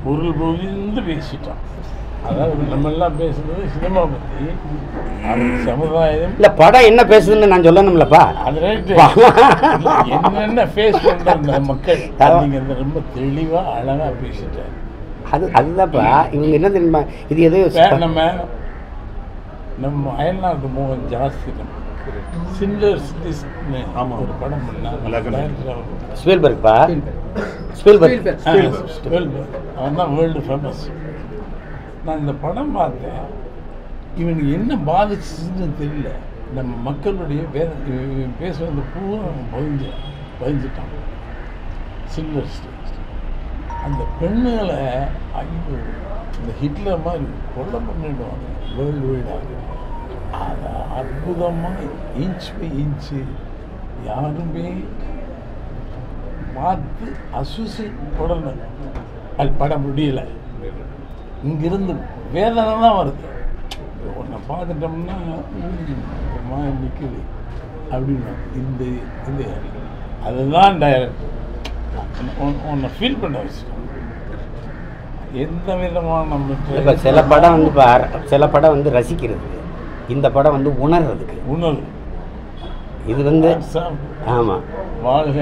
பொருள் புரிந்து பேசிட்டான் அதாவது நம்ம எல்லாம் பேசுறது சினிமா பற்றி அது சமுதாயம் இல்ல படம் என்ன பேசுதுன்னு நான் சொல்லணும்லப்பா அது ரைட்டு என்னென்ன ஃபேஸ் பண்ற இந்த மக்கள் அப்படிங்கிறத ரொம்ப தெளிவா அழகா பேசிட்டார் அது அதுதான்ப்பா இவங்க என்ன தெரியுமா இது எதோ வேற நம்ம நம்ம அயல்நாட்டு மோகன் ஜாஸ்தி நம்ம சிண்டர்ஸ் லிஸ்ட்னு ஆமா. ஒரு படம் Black and white. பண்ணாங்க ஸ்பீல்பர்க்ப்பா ஸ்பீல்பர்க் அவன் தான் வேர்ல்டு ஃபேமஸ் நான் இந்த படம் பார்த்தேன் இவனுக்கு என்ன பாதிச்சுன்னு தெரியல நம்ம மக்களுடைய வேத இவன் இவன் பேசுறது பூரா அவன் பதிஞ்சு பதிஞ்சிட்டான் சில்வர் ஸ்டேஜ் அந்த பெண்ணுகளை ஐயோ இந்த ஹிட்லர் மாதிரி கொலை பண்ணிடுவாங்க வேர்ல்டு வைடாக அதை அற்புதமாக இன்ச் பை இன்ச்சு யாருமே பார்த்து அசுசி உடனே அது படம் முடியல இங்கிருந்து வேதனை தான் வருது உன்னை பார்த்துட்டோம்னா மாதிரி நிற்குது அப்படின்னு இந்த இந்த அதுதான் டைரக்ட் உன்னை ஃபீல் பண்ண வச்சுட்டோம் எந்த விதமான இப்ப நம்ம சில படம் வந்து பார் சில படம் வந்து ரசிக்கிறது இந்த படம் வந்து உணர்றதுக்கு உணர்வு இது வந்து சார், ஆமா வாழ்க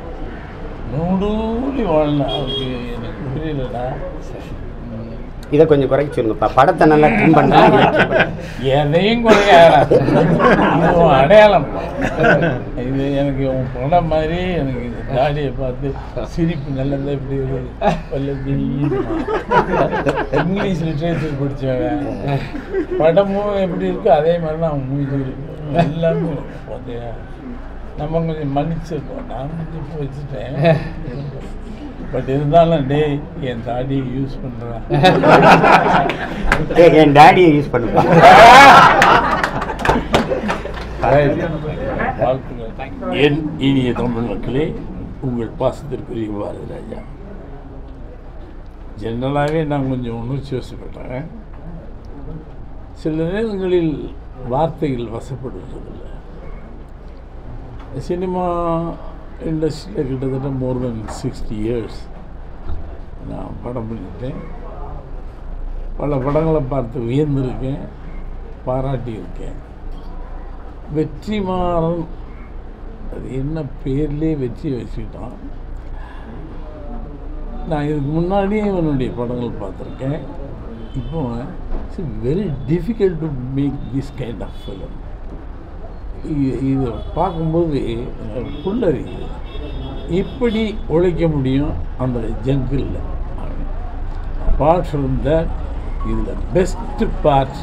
நூடூடி வாழல அவருக்கு எனக்கு புரியலடா ம். இதை கொஞ்சம் குறைக்க சொல்லுங்கப்பா படத்தை நல்லா ட்ரிம் பண்ணா எதையும் குறையாது இது உன் அடையாளம் இது எனக்கு உன் படம் மாதிரி எனக்கு இந்த தாடியை பார்த்து சிரிப்பு நல்லதா இப்படி ஒரு வல்லது இங்கிலீஷ் லிட்ரேச்சர் படித்தவன் படமும் எப்படி இருக்கோ அதே மாதிரி தான் அவன் மூஞ்சி இருக்கும் எல்லாமே இருக்கும் பார்த்தியா நம்ம கொஞ்சம் மன்னிச்சிருக்கோம் நான் கொஞ்சம் இப்போ வச்சுட்டேன் பட் இருந்தாலும் டேய் என் தாடியை யூஸ் பண்ணுறேன் ஏய், என் டாடியை யூஸ் பண்ணுப்பா வாழ்த்துக்கள். என் இனிய தமிழ் மக்களே உங்கள் பாசத்திற்குரிய பாரதி ராஜா ஜென்ரலாகவே நான் கொஞ்சம் உணர்ச்சி வசப்பட்டேன் சில நேரங்களில் வார்த்தைகள் வசப்படுவதில்லை சினிமா இண்டஸ்ட்ரியில் கிட்டத்தட்ட மோர் தென் சிக்ஸ்டி இயர்ஸ் நான் படம் பண்ணிட்டேன் பல படங்களை பார்த்து வியந்திருக்கேன் பாராட்டியிருக்கேன் வெற்றிமாறன் அது என்ன பேர்லேயே வெற்றி வச்சுக்கிட்டான் நான் இதுக்கு முன்னாடியே இவனுடைய படங்கள் பார்த்துருக்கேன் இப்போ it's very difficult to make this kind of film இதை பார்க்கும்போது புல்லறியுது எப்படி உழைக்க முடியும் அந்த ஜங்கிளில் அப்பார்ட் ஃப்ரம் தட் இதில் பெஸ்ட் பார்ட்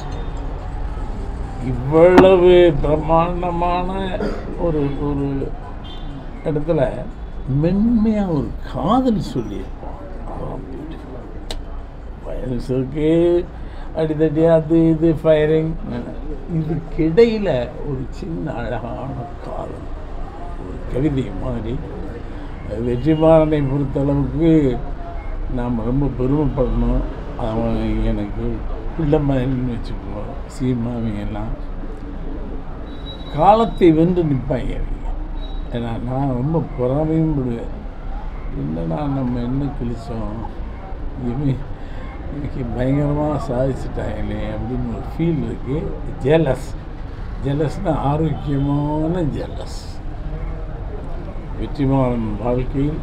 இவ்வளவு பிரம்மாண்டமான ஒரு ஒரு இடத்துல மென்மையாக ஒரு காதல் சொல்லியிருப்பான் அதான் beautiful. வயலன்ஸ் இருக்கு அடித்தடி அது இது ஃபயரிங் இதுக்கிடையில் ஒரு சின்ன அழகான காதல் ஒரு கவிதை மாதிரி வெற்றிமாறனை பொறுத்தளவுக்கு நாம் ரொம்ப பெருமைப்படணும் அவன் எனக்கு பிள்ளை மாதிரின்னு வச்சுக்கணும் சீமாவிங்க எல்லாம் காலத்தை வென்று நிற்பாங்க அவங்க ஏன்னா நான் ரொம்ப பொறாமையும் படுவேன் என்னடா நம்ம என்ன கிழிச்சோம் இவன் இன்னைக்கு பயங்கரமாக சாதிச்சிட்டாங்களே அப்படின்னு ஒரு ஃபீல் இருக்கு ஜெலஸ் ஜெலஸ்னால் ஆரோக்கியமான ஜெலஸ் வெற்றிமாறன் வாழ்க்கையில்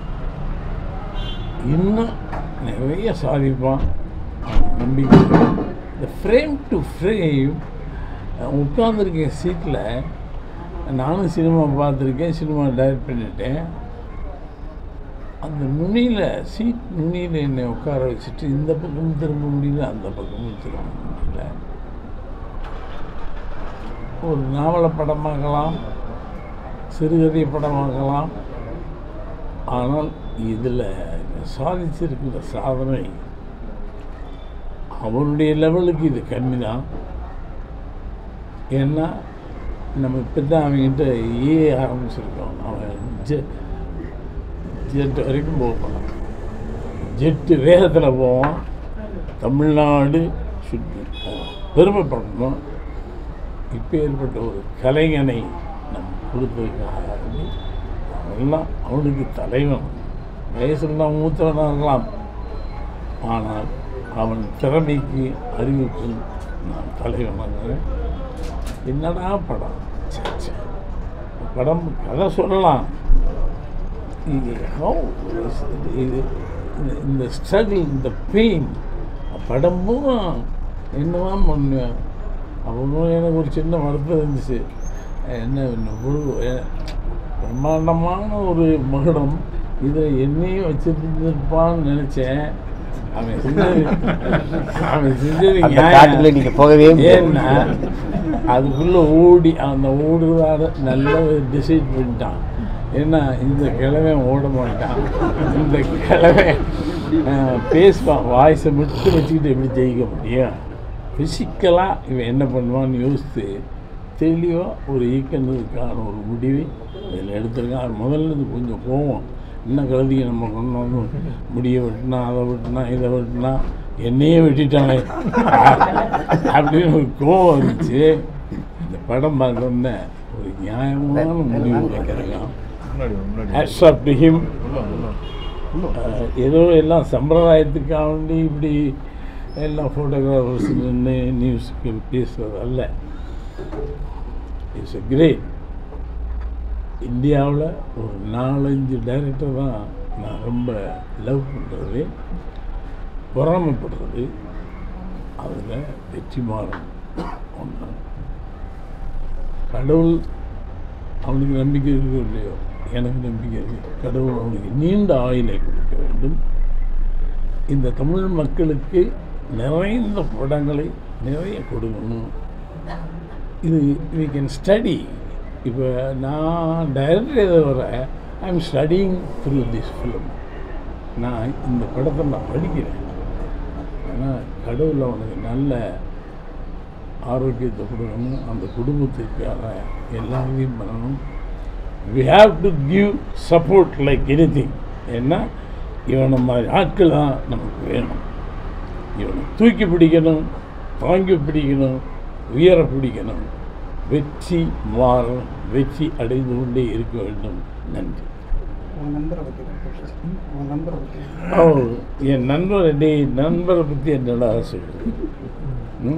இன்னும் நிறைய சாதிப்பான் அவன் நம்பிக்கை இந்த ஃப்ரேம் டு ஃப்ரேம் உட்காந்துருக்கேன் சீட்டில் நானும் சினிமா பார்த்துருக்கேன் சினிமா டைரக்ட் பண்ணிட்டேன் அந்த நுனியில் சீட் நுனியில் என்னை உட்கார வச்சுட்டு இந்த பக்கமும் திரும்ப முடியல அந்த பக்கமும் திரும்ப முடியல ஒரு நாவல படமாக்கலாம் சிறுகதை படமாக்கலாம் ஆனால் இதில் சாதிச்சிருக்கிற சாதனை அவருடைய லெவலுக்கு இது கம்மி தான் ஏன்னா நம்ம இப்போ தான் அவங்ககிட்ட ஏ ஆரம்பிச்சிருக்கோம் அவன் ஜெ ஜெட் வரைக்கும் போக போனான் ஜெட்டு வேகத்தில் போவான் தமிழ்நாடு சுற்றி பெருமைப்படணும் இப்போ ஏற்பட்ட ஒரு கலைஞனை நம்ம கொடுத்ததுக்காக வேண்டி எல்லாம் அவனுக்கு தலைவன் வயசுலாம் மூத்தவனாக இருக்கலாம் ஆனால் அவன் திறமைக்கு அறிவுக்கு நான் தலைவனாக என்னடா படம் ச்சே, ச்சே. படம் கதை சொல்லலாம் இது how is it- இது இந்த- இந்த ஸ்ட்ரகிள் இந்த பெயின் படம் பூரா என்னவா பண்ண அப்புறம் எனக்கு ஒரு சின்ன வருத்தம் இருந்துச்சு என்ன இவ்வளோ எ- பிரம்மாண்டமான ஒரு மகுடம் இதை என்னையும் வச்சிருந்துருப்பான்னு நினச்சேன் அவன் செஞ்சது அவன் செஞ்சது அந்த காட்டுக்குள்ள நியாயம். நீங்க போகவே முடியாது. ஏன்னா அதுக்குள்ளே ஓடி அந்த ஓடுறதால நல்ல டிசைட் பண்ணிட்டான் ஏன்னா இந்த கிழமை ஓட மாட்டான் இந்த கிழமை பேசுவான் வாய்ஸை மட்டும் வச்சுக்கிட்டு எப்படி ஜெயிக்க முடியும் ஃபிசிக்கலாக இவன் என்ன பண்ணுவான்னு யோசித்து தெளிவாக ஒரு இயக்கணுக்கான ஒரு முடிவை இதில் எடுத்திருக்கான் முதல்ல இது கொஞ்சம் கோவம் இன்னும் கழுதிக்கு நம்ம கொண்டு வந்து முடிய வெட்டினா அதை வெட்டினா இதை வெட்டினா என்னையே வெட்டிட்டானே அப்படின்னு ஒரு கோவம் இருந்துச்சு இந்த படம் பார்த்தோன்னே ஒரு நியாயமான முடிவு கிடைக்கிறான் ஹேட்ஸ் ஆஃப் டு ஹிம் ஏதோ எல்லாம் சம்பிரதாயத்துக்காக வேண்டி இப்படி எல்லாம் ஃபோட்டோகிராஃபர்ஸ் நின்று நியூஸுக்கு பேசுறது அல்ல இட்ஸ் எ கிரேட் இந்தியாவில் ஒரு நாலஞ்சு டைரக்டர் தான் நான் ரொம்ப லவ் பண்ணுறது பொறாமைப்படுறது அதில் வெற்றிமாறன் ஒன்று கடவுள் அவனுக்கு நம்பிக்கை இருக்கோ இல்லையோ எனக்கு நம்பிக்கை இருக்கு கடவுள் அவனுக்கு நீண்ட ஆயுளை கொடுக்க வேண்டும் இந்த தமிழ் மக்களுக்கு நிறைந்த படங்களை நிறைய கொடுக்கணும் இது வி கேன் ஸ்டடி இப்போ நான் டைரக்டர் இதை வர I am studying through this film நான் இந்த படத்தை நான் படிக்கிறேன் ஆனால் கடவுள் அவனுக்கு நல்ல ஆரோக்கியத்தை கொடுக்கணும் அந்த குடும்பத்திற்காக எல்லாத்தையும் பண்ணணும் we have to give support like anything ஏன்னா இவனை மாதிரி ஆட்கள் தான் நமக்கு வேணும் இவனை தூக்கி பிடிக்கணும் தாங்கி பிடிக்கணும் உயர பிடிக்கணும் வெற்றி மாறும் வெற்றி அடைந்து கொண்டே இருக்க வேண்டும் நன்றி உன் நண்பரை பற்றி உன் நண்பரை பற்றி ஓ என் நண்பர் டேய் நண்பரை பற்றி என்னடா சொல்றது ம்?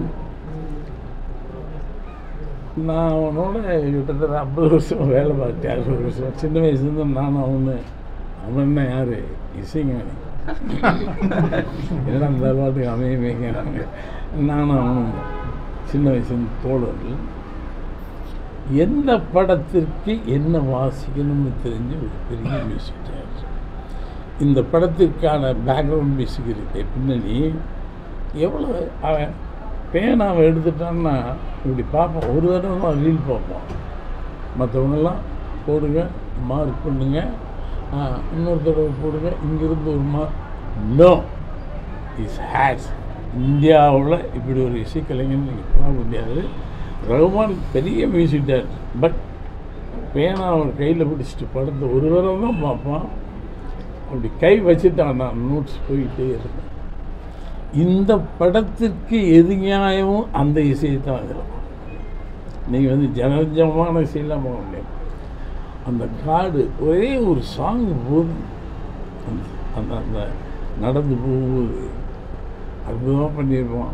நான் அவனோட கிட்டத்தட்ட ஐம்பது வருஷம் வேலை பார்த்தேன் அறுபது வருஷம் சின்ன வயசுலேருந்து நானும் அவனு அவன் என்ன யார் இசைஞானி என்னடா அந்த பாட்டுக்கு அமைய வைக்கிறாங்க நானும் அவனும் சின்ன வயசுலேருந்து தோழர்கள் எந்த படத்திற்கு என்ன வாசிக்கணும்னு தெரிஞ்ச ஒரு பெரிய மியூசிக் டைரக்டர் இந்த படத்திற்கான பேக்ரவுண்ட் மியூசிக் இருக்கு பின்னணி எவ்வளோ அவன் பேனாவை எடுத்துட்டான்னா இப்படி பார்ப்போம் ஒரு தடவை தான் ரீல் பார்ப்போம் மற்றவங்கெல்லாம் போடுங்க மார்க் பண்ணுங்க ஆ, இன்னொரு தடவை போடுங்க இங்கிருந்து ஒரு மார்க் நோ இஸ் ஹேஸ் இந்தியாவில் இப்படி ஒரு இசைக்கலைஞன் நீங்கள் பார்க்க முடியாது ரகுமான் பெரிய மியூசிக் டேரக்டர் பட் பேனா அவன் கையில் பிடிச்சிட்டு படத்தை ஒரு தடவை தான் பார்ப்பான் அப்படி கை வச்சுட்டான் நான் நோட்ஸ் போயிட்டே இருந்தேன் இந்த படத்திற்கு எது நியாயமோ அந்த இசையை தான் இருக்கும் நீங்கள் வந்து ஜனஜமான இசையெல்லாம் போக முடியாது அந்த காடு ஒரே ஒரு சாங் போதும் அந்த- அந்த அந்த நடந்து போகும்போது அற்புதமாக பண்ணியிருப்பான்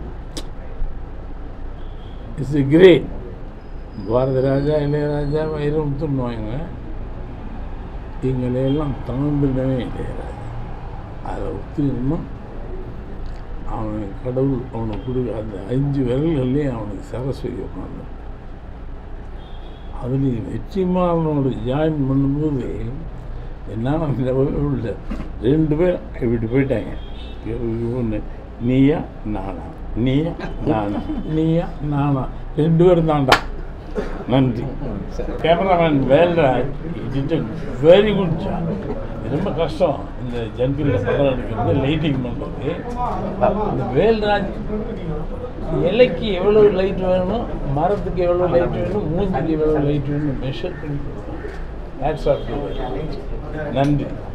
it's a great Bharathiraja Ilaiyaraaja வைரமுத்துன்னுவாங்க எங்களையெல்லாம் தாழ்ந்துடவே இளையராஜா அதை ஒத்துக்கணும் அவனுக்கு கடவுள் அவனுக்கு கொடுக்க அந்த அஞ்சு விரல்கள்லேயும் அவனுக்கு சரஸ்வதி உட்காந்து அதுலேயும் வெற்றிமாறனோடு ஜாயின் பண்ணும்போது என்னால் உள்ள ரெண்டு பேர் இப்படி போயிட்டாங்க ஒன்று நீயா நானா நீயா நானா நீயா நானா ரெண்டு பேரும் தாண்டா நன்றி cameraman Velraj it very good job ரொம்ப கஷ்டம் இந்த ஜங்கில் படம் எடுக்கிறது லைட்டிங் பண்ணுறது இந்த வேல்ராஜ் இலைக்கு எவ்வளோ லைட் வேணும் மரத்துக்கு எவ்வளோ லைட் வேணும் மூஞ்சிக்கு எவ்வளோ லைட் வேணும் மெஷர் பண்ணி ஹேட்ஸ் ஆஃப் நன்றி